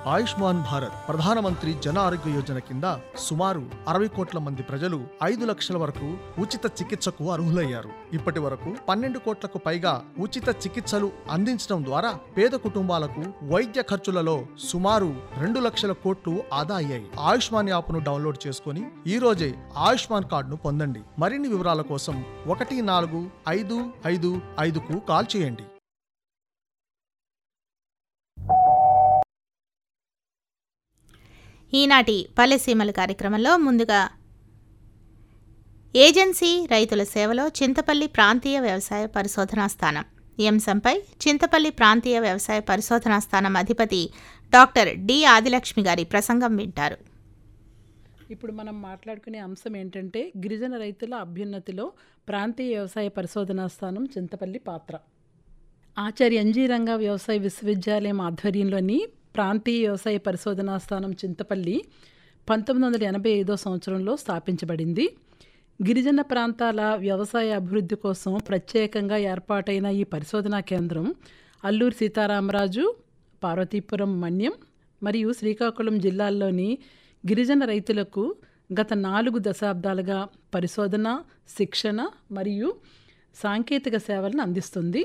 ఆయుష్మాన్ భారత్ ప్రధానమంత్రి జన ఆరోగ్య యోజన కింద సుమారు అరవై కోట్ల మంది ప్రజలు ఐదు లక్షల వరకు ఉచిత చికిత్సకు అర్హులయ్యారు ఇప్పటి వరకు పన్నెండు కోట్లకు పైగా ఉచిత చికిత్సలు అందించడం ద్వారా పేద కుటుంబాలకు వైద్య ఖర్చులలో సుమారు రెండు లక్షల కోట్లు ఆదా అయ్యాయి ఆయుష్మాన్ యాప్ను డౌన్లోడ్ చేసుకుని ఈ రోజే ఆయుష్మాన్ కార్డును పొందండి మరిన్ని వివరాల కోసం ఒకటి నాలుగు ఐదు ఐదు ఐదుకు కాల్ చేయండి ఈనాటి పల్లెసీమల కార్యక్రమంలో ముందుగా ఏజెన్సీ రైతుల సేవలో చింతపల్లి ప్రాంతీయ వ్యవసాయ పరిశోధనా స్థానం ఈ అంశంపై చింతపల్లి ప్రాంతీయ వ్యవసాయ పరిశోధనా స్థానం అధిపతి డాక్టర్ డి ఆదిలక్ష్మి గారి ప్రసంగం వింటారు ఇప్పుడు మనం మాట్లాడుకునే అంశం ఏంటంటే గిరిజన రైతుల అభ్యున్నతిలో ప్రాంతీయ వ్యవసాయ పరిశోధనా స్థానం చింతపల్లి పాత్ర ఆచార్య ఎన్జీ రంగా వ్యవసాయ విశ్వవిద్యాలయం ఆధ్వర్యంలోని ప్రాంతీయ వ్యవసాయ పరిశోధనా స్థానం చింతపల్లి పంతొమ్మిది వందల ఎనభై ఐదో సంవత్సరంలో స్థాపించబడింది గిరిజన ప్రాంతాల వ్యవసాయ అభివృద్ధి కోసం ప్రత్యేకంగా ఏర్పాటైన ఈ పరిశోధనా కేంద్రం అల్లూరి సీతారామరాజు పార్వతీపురం మన్యం మరియు శ్రీకాకుళం జిల్లాల్లోని గిరిజన రైతులకు గత నాలుగు దశాబ్దాలుగా పరిశోధన శిక్షణ మరియు సాంకేతిక సేవలను అందిస్తుంది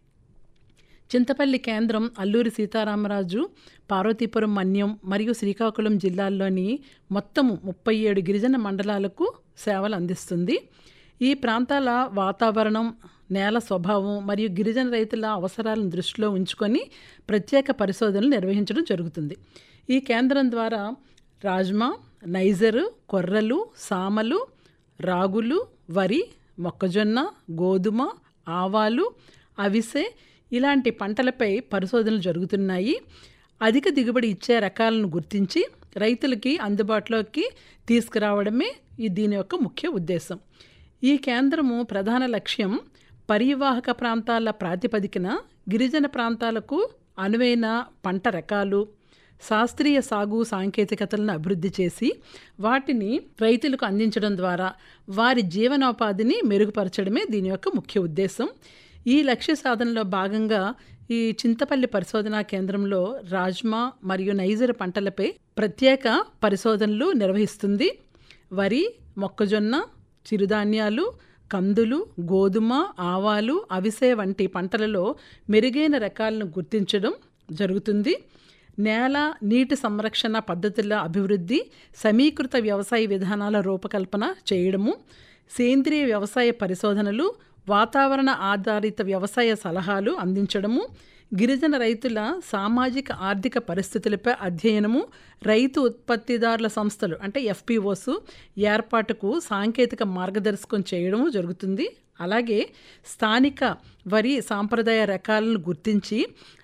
చింతపల్లి కేంద్రం అల్లూరి సీతారామరాజు పార్వతీపురం మన్యం మరియు శ్రీకాకుళం జిల్లాల్లోని మొత్తము ముప్పై ఏడు గిరిజన మండలాలకు సేవలు అందిస్తుంది ఈ ప్రాంతాల వాతావరణం నేల స్వభావం మరియు గిరిజన రైతుల అవసరాలను దృష్టిలో ఉంచుకొని ప్రత్యేక పరిశోధనలు నిర్వహించడం జరుగుతుంది ఈ కేంద్రం ద్వారా రాజ్మా నైజరు కొర్రలు సామలు రాగులు వరి మొక్కజొన్న గోధుమ ఆవాలు అవిసె ఇలాంటి పంటలపై పరిశోధనలు జరుగుతున్నాయి అధిక దిగుబడి ఇచ్చే రకాలను గుర్తించి రైతులకి అందుబాటులోకి తీసుకురావడమే ఈ దీని యొక్క ముఖ్య ఉద్దేశం ఈ కేంద్రము ప్రధాన లక్ష్యం పరివాహక ప్రాంతాల ప్రాతిపదికన గిరిజన ప్రాంతాలకు అనువైన పంట రకాలు శాస్త్రీయ సాగు సాంకేతికతలను అభివృద్ధి చేసి వాటిని రైతులకు అందించడం ద్వారా వారి జీవనోపాధిని మెరుగుపరచడమే దీని యొక్క ముఖ్య ఉద్దేశం ఈ లక్ష్య సాధనలో భాగంగా ఈ చింతపల్లి పరిశోధనా కేంద్రంలో రాజ్మా మరియు నైజర్ పంటలపై ప్రత్యేక పరిశోధనలు నిర్వహిస్తుంది వరి మొక్కజొన్న చిరుధాన్యాలు కందులు గోధుమ ఆవాలు అవిసె వంటి పంటలలో మెరుగైన రకాలను గుర్తించడం జరుగుతుంది నేల నీటి సంరక్షణ పద్ధతుల అభివృద్ధి సమీకృత వ్యవసాయ విధానాల రూపకల్పన చేయడము సేంద్రియ వ్యవసాయ పరిశోధనలు వాతావరణ ఆధారిత వ్యవసాయ సలహాలు అందించడము గిరిజన రైతుల సామాజిక ఆర్థిక పరిస్థితులపై అధ్యయనము రైతు ఉత్పత్తిదారుల సంస్థలు అంటే ఎఫ్పిఓస్ ఏర్పాటుకు సాంకేతిక మార్గదర్శకం చేయడము జరుగుతుంది అలాగే స్థానిక వరి సాంప్రదాయ రకాలను గుర్తించి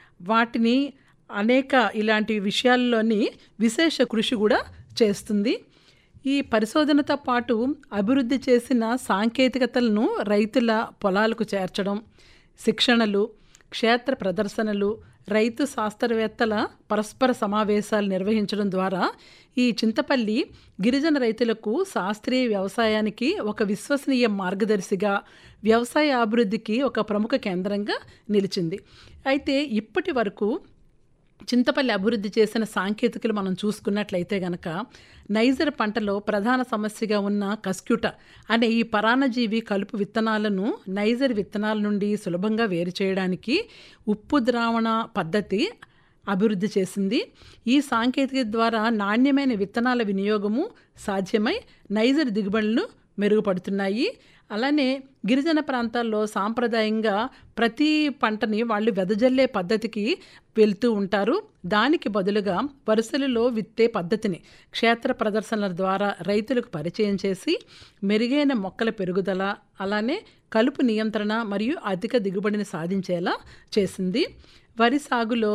వాటిని అనేక ఇలాంటి విషయాల్లోని విశేష కృషి కూడా చేస్తుంది ఈ పరిశోధనతో పాటు అభివృద్ధి చేసిన సాంకేతికతలను రైతుల పొలాలకు చేర్చడం శిక్షణలు క్షేత్ర ప్రదర్శనలు రైతు శాస్త్రవేత్తల పరస్పర సమావేశాలు నిర్వహించడం ద్వారా ఈ చింతపల్లి గిరిజన రైతులకు శాస్త్రీయ వ్యవసాయానికి ఒక విశ్వసనీయ మార్గదర్శిగా వ్యవసాయ అభివృద్ధికి ఒక ప్రముఖ కేంద్రంగా నిలిచింది అయితే ఇప్పటి వరకు చింతపల్లి అభివృద్ధి చేసిన సాంకేతికలు మనం చూసుకున్నట్లయితే గనక నైజర్ పంటలో ప్రధాన సమస్యగా ఉన్న కస్క్యూట అనే ఈ పరాన్నజీవి కలుపు విత్తనాలను నైజర్ విత్తనాల నుండి సులభంగా వేరు చేయడానికి ఉప్పు ద్రావణ పద్ధతి అభివృద్ధి చేసింది ఈ సాంకేతిక ద్వారా నాణ్యమైన విత్తనాల వినియోగము సాధ్యమై నైజర్ దిగుబడులను మెరుగుపడుతున్నాయి అలానే గిరిజన ప్రాంతాల్లో సాంప్రదాయంగా ప్రతి పంటని వాళ్ళు వెదజల్లే పద్ధతికి వెళ్తూ ఉంటారు దానికి బదులుగా వరుసలలో విత్తే పద్ధతిని క్షేత్ర ప్రదర్శనల ద్వారా రైతులకు పరిచయం చేసి మెరుగైన మొక్కల పెరుగుదల అలానే కలుపు నియంత్రణ మరియు అధిక దిగుబడిని సాధించేలా చేసింది వరి సాగులో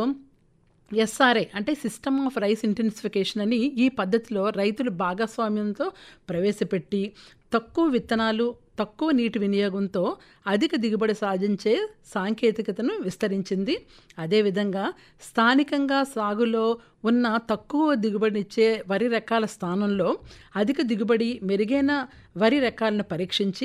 ఎస్ఆర్ఐ అంటే సిస్టమ్ ఆఫ్ రైస్ ఇంటెన్సిఫికేషన్ అని ఈ పద్ధతిలో రైతులు భాగస్వామ్యంతో ప్రవేశపెట్టి తక్కువ విత్తనాలు తక్కువ నీటి వినియోగంతో అధిక దిగుబడి సాధించే సాంకేతికతను విస్తరించింది అదేవిధంగా స్థానికంగా సాగులో ఉన్న తక్కువ దిగుబడినిచ్చే వరి రకాల స్థానంలో అధిక దిగుబడి మెరుగైన వరి రకాలను పరీక్షించి